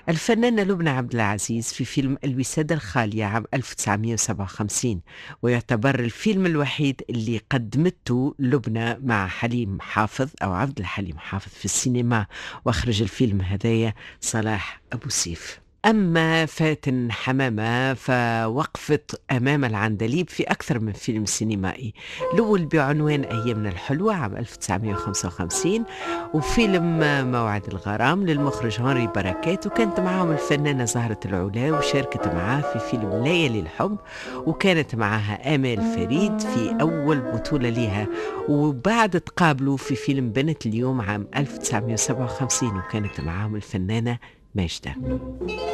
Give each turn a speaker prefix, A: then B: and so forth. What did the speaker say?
A: الفنانة لبنى عبد العزيز في فيلم الوسادة الخالية عام 1957 ويعتبر الفيلم الوحيد اللي قدمته لبنى مع حليم حافظ أو عبد الحليم حافظ في السينما وأخرج الفيلم هذايا صلاح أبو سيف أما فاتن حمامة فوقفت أمام العندليب في أكثر من فيلم سينمائي الأول بعنوان أيامنا الحلوة عام 1955 وفيلم موعد الغرام للمخرج هنري بركات وكانت معهم الفنانة زهرة العلا وشاركت معاه في فيلم ليالي الحب وكانت معها آمال فريد في أول بطولة لها وبعد تقابلوا في فيلم بنت اليوم عام 1957 وكانت معهم الفنانة ماجدة